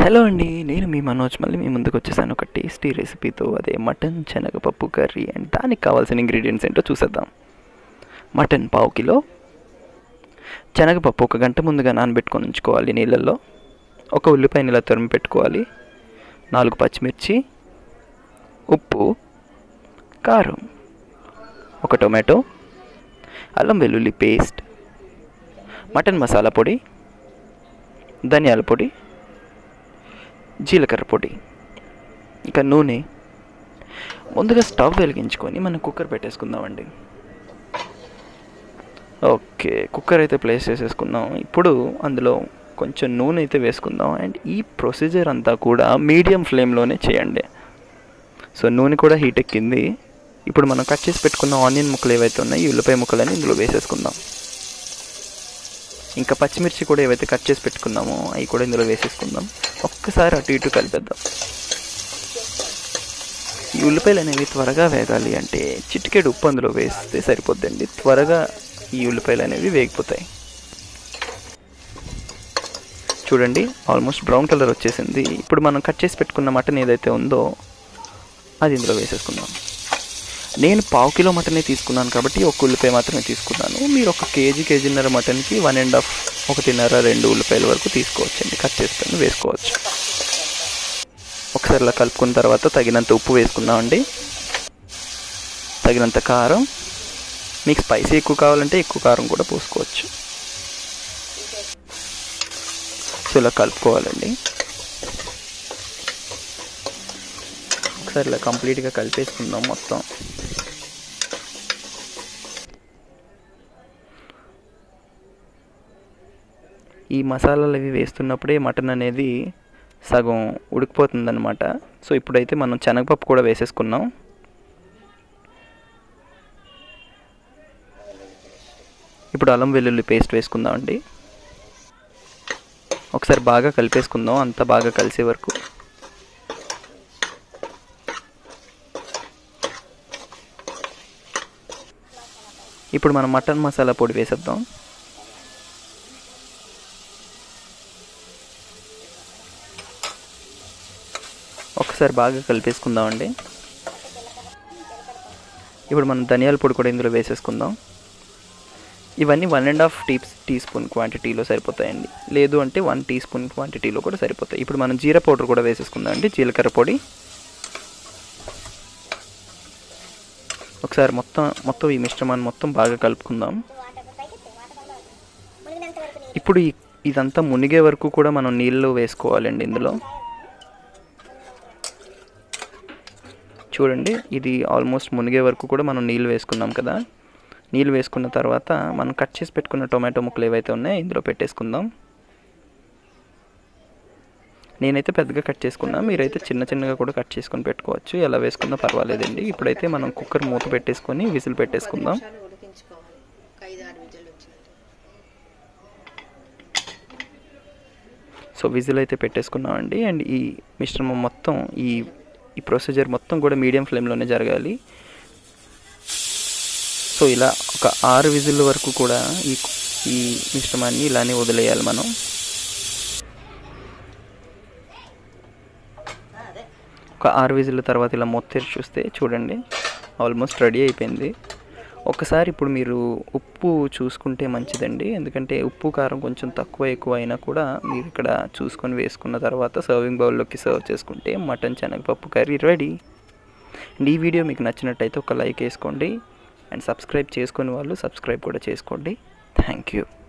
hello అండి నేను మీ మనోజ్ మళ్ళీ మీ ముందుకు వచ్చేసాను ఒక టేస్టీ రెసిపీతో అదే మటన్ శనగపప్పు కర్రీ అండ్ దానికి కావాల్సిన ఇంగ్రీడియంట్స్ ఏంటో చూసేద్దాం మటన్ పావు కిలో శనగపప్పు ఒక గంట ముందుగా నానబెట్టుకొని ఉంచుకోవాలి నీళ్ళల్లో ఒక ఉల్లిపాయ ఇలా తురిమి పెట్టుకోవాలి నాలుగు పచ్చిమిర్చి ఉప్పు కారం ఒక టొమాటో అల్లం వెల్లుల్లి పేస్ట్ మటన్ మసాలా పొడి ధనియాల పొడి జీలకర్ర పొడి ఇంకా నూనె ముందుగా స్టవ్ వెలిగించుకొని మనం కుక్కర్ పెట్టేసుకుందామండి ఓకే కుక్కర్ అయితే ప్లేస్ చేసేసుకుందాం ఇప్పుడు అందులో కొంచెం నూనె అయితే వేసుకుందాం అండ్ ఈ ప్రొసీజర్ అంతా కూడా మీడియం ఫ్లేమ్లోనే చేయండి సో నూనె కూడా హీట్ ఎక్కింది ఇప్పుడు మనం కట్ చేసి పెట్టుకున్న ఆనియన్ ముక్కలు ఏవైతే ఉన్నాయో ఈ ఉల్లిపాయ ముక్కలని ఇందులో వేసేసుకుందాం ఇంకా పచ్చిమిర్చి కూడా ఏవైతే కట్ చేసి పెట్టుకున్నామో అవి కూడా ఇందులో వేసేసుకుందాం ఒక్కసారి అటు ఇటు కలిపేద్దాం ఈ ఉల్లిపాయలు అనేవి త్వరగా వేగాలి అంటే చిటికెడు ఉప్పు అందులో వేస్తే సరిపోద్దండి త్వరగా ఈ ఉల్లిపాయలు అనేవి వేగిపోతాయి చూడండి ఆల్మోస్ట్ బ్రౌన్ కలర్ వచ్చేసింది ఇప్పుడు మనం కట్ చేసి పెట్టుకున్న మటన్ ఏదైతే ఉందో అది ఇందులో వేసేసుకుందాం నేను పావు కిలో మటనే తీసుకున్నాను కాబట్టి ఒక ఉల్లిపాయ మాత్రమే తీసుకున్నాను మీరు ఒక కేజీ కేజీన్నర మటన్కి వన్ అండ్ హాఫ్ ఒకటిన్నర రెండు ఉల్లిపాయల వరకు తీసుకోవచ్చండి కట్ చేసుకొని వేసుకోవచ్చు ఒకసారి ఇలా కలుపుకున్న తర్వాత తగినంత ఉప్పు వేసుకుందామండి తగినంత కారం మీకు స్పైసీ ఎక్కువ కావాలంటే ఎక్కువ కారం కూడా పోసుకోవచ్చు సో ఇలా కలుపుకోవాలండి ఒకసారి ఇలా కంప్లీట్గా కలిపేసుకుందాం మొత్తం ఈ మసాలాలు అవి వేస్తున్నప్పుడే మటన్ అనేది సగం ఉడికిపోతుందన్నమాట సో ఇప్పుడైతే మనం శనగపప్పు కూడా వేసేసుకున్నాం ఇప్పుడు అల్లం వెల్లుల్లి పేస్ట్ వేసుకుందామండి ఒకసారి బాగా కలిపేసుకుందాం అంత బాగా కలిసే వరకు ఇప్పుడు మనం మటన్ మసాలా పొడి వేసేద్దాం ఒకసారి బాగా కలిపేసుకుందామండి ఇప్పుడు మనం ధనియాల పొడి కూడా ఇందులో వేసేసుకుందాం ఇవన్నీ one and half tea teaspoon క్వాంటిటీలో సరిపోతాయండి లేదు అంటే వన్ టీ స్పూన్ క్వాంటిటీలో కూడా సరిపోతాయి ఇప్పుడు మనం జీరా పౌడర్ కూడా వేసేసుకుందాం అండి జీలకర్ర పొడి ఒకసారి మొత్తం మొత్తం ఈ మిశ్రమాన్ని మొత్తం బాగా కలుపుకుందాం ఇప్పుడు ఈ ఇదంతా మునిగే వరకు కూడా మనం నీళ్ళు వేసుకోవాలండి ఇందులో చూడండి ఇది ఆల్మోస్ట్ మునిగే వరకు కూడా మనం నీళ్ళు వేసుకున్నాం కదా నీళ్ళు వేసుకున్న తర్వాత మనం కట్ చేసి పెట్టుకున్న టొమాటో ముక్కలు ఏవైతే ఉన్నాయో ఇందులో పెట్టేసుకుందాం నేనైతే పెద్దగా కట్ చేసుకున్నా మీరైతే చిన్న చిన్నగా కూడా kట్ చేసుకొని పెట్టుకోవచ్చు ఎలా వేసుకున్నా పర్వాలేదండి ఇప్పుడైతే మనం కుక్కర్ మూత పెట్టేసుకొని విజిల్ పెట్టేసుకుందాం నిమిషాలు ఉడికించుకోవాలి ఒక ఐదు ఆరు విజిల్ వచ్చినట్టు సో విజిల్ అయితే పెట్టేసుకున్నామండి అండ్ ఈ మిశ్రమం మొత్తం ఈ ఈ ప్రొసీజర్ మొత్తం కూడా మీడియం ఫ్లేమ్లోనే జరగాలి సో ఇలా ఒక ఆరు విజిల్ వరకు కూడా ఈ ఈ మిశ్రమాన్ని ఇలానే వదిలేయాలి మనం ఒక ఆరు విజిల్ తర్వాత ఇలా మూత తెరిచి చూస్తే చూడండి ఆల్మోస్ట్ రెడీ అయిపోయింది ఒకసారి ఇప్పుడు మీరు ఉప్పు చూసుకుంటే మంచిదండి ఎందుకంటే ఉప్పు కారం కొంచెం తక్కువ ఎక్కువ అయినా కూడా మీరు ఇక్కడ చూసుకొని వేసుకున్న తర్వాత సర్వింగ్ బౌల్లోకి సర్వ్ చేసుకుంటే మటన్ శనగపప్పు కర్రీ రెడీ అండ్ ఈ వీడియో మీకు నచ్చినట్టయితే ఒక లైక్ వేసుకోండి అండ్ సబ్స్క్రైబ్ చేసుకుని వాళ్ళు సబ్స్క్రైబ్ కూడా చేసుకోండి థ్యాంక్ యూ